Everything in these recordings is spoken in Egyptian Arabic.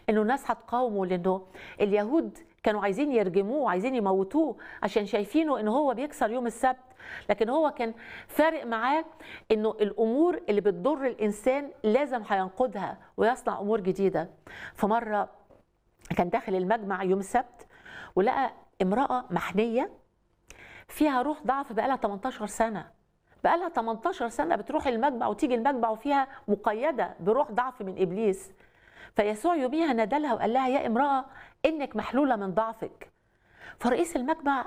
انه الناس هتقاومه لانه اليهود كانوا عايزين يرجموه وعايزين يموتوه عشان شايفينه ان هو بيكسر يوم السبت لكن هو كان فارق معاه انه الامور اللي بتضر الانسان لازم هينقذها ويصنع امور جديده فمره كان داخل المجمع يوم السبت ولقى امراه محنيه فيها روح ضعف بقالها 18 سنه بقالها 18 سنه بتروح المجمع وتيجي المجمع وفيها مقيده بروح ضعف من ابليس فيسوع يوميها نادلها وقال لها يا امراه انك محلوله من ضعفك فرئيس المجمع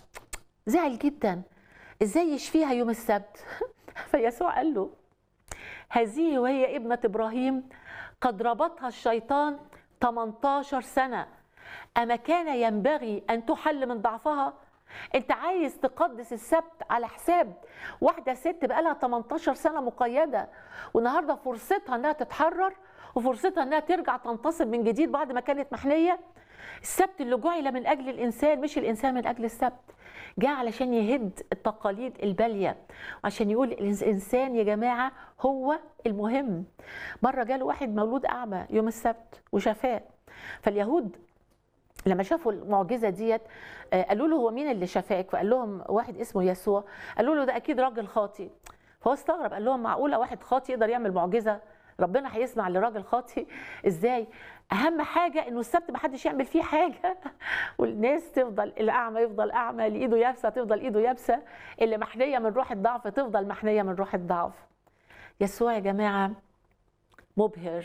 زعل جدا ازاي يشفيها يوم السبت فيسوع قال له هذه وهي ابنة إبراهيم قد ربطها الشيطان 18 سنة أما كان ينبغي أن تحل من ضعفها أنت عايز تقدس السبت على حساب واحدة ست بقالها 18 سنة مقيدة والنهاردة فرصتها أنها تتحرر وفرصتها أنها ترجع تنتصب من جديد بعد ما كانت محنية السبت اللي جعل من أجل الإنسان مش الإنسان من أجل السبت جاء علشان يهد التقاليد البالية وعشان يقول الإنسان يا جماعة هو المهم مرة جاله واحد مولود أعمى يوم السبت وشفاه فاليهود لما شافوا المعجزة ديت قالوا له هو مين اللي شفاك فقال لهم واحد اسمه يسوع قالوا له ده أكيد راجل خاطي فهو استغرب قال لهم معقولة واحد خاطي يقدر يعمل معجزة ربنا هيسمع لراجل خاطي ازاي اهم حاجه انه السبت ما حدش يعمل فيه حاجه والناس تفضل الاعمى يفضل اعمى اللي ايده يابسه تفضل ايده يابسه اللي محنيه من روح الضعف تفضل محنيه من روح الضعف يسوع يا جماعه مبهر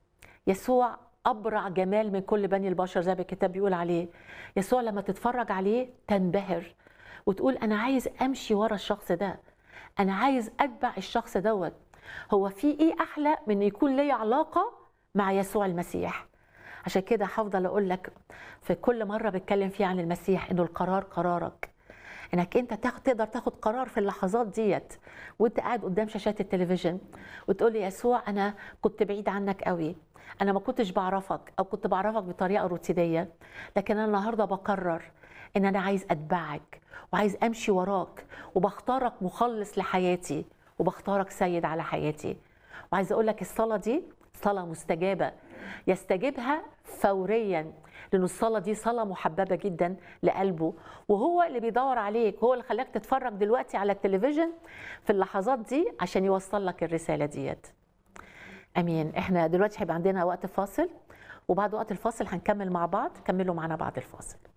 يسوع ابرع جمال من كل بني البشر زي ما الكتاب بيقول عليه يسوع لما تتفرج عليه تنبهر وتقول انا عايز امشي ورا الشخص ده انا عايز اتبع الشخص دوت هو في ايه احلى من يكون لي علاقه مع يسوع المسيح عشان كده هفضل اقول لك في كل مره بتكلم فيها عن المسيح انه القرار قرارك انك انت تاخد تقدر تاخد قرار في اللحظات ديت وانت قاعد قدام شاشات التلفزيون وتقول لي يسوع انا كنت بعيد عنك قوي انا ما كنتش بعرفك او كنت بعرفك بطريقه روتينيه لكن انا النهارده بقرر ان انا عايز اتبعك وعايز امشي وراك وبختارك مخلص لحياتي وبختارك سيد على حياتي وعايزه اقول لك الصلاه دي صلاه مستجابه يستجيبها فوريا لأن الصلاة دي صلاة محببة جدا لقلبه وهو اللي بيدور عليك هو اللي خلاك تتفرج دلوقتي على التلفزيون في اللحظات دي عشان يوصل لك الرسالة ديت أمين احنا دلوقتي هيبقى عندنا وقت فاصل وبعد وقت الفاصل هنكمل مع بعض كملوا معنا بعد الفاصل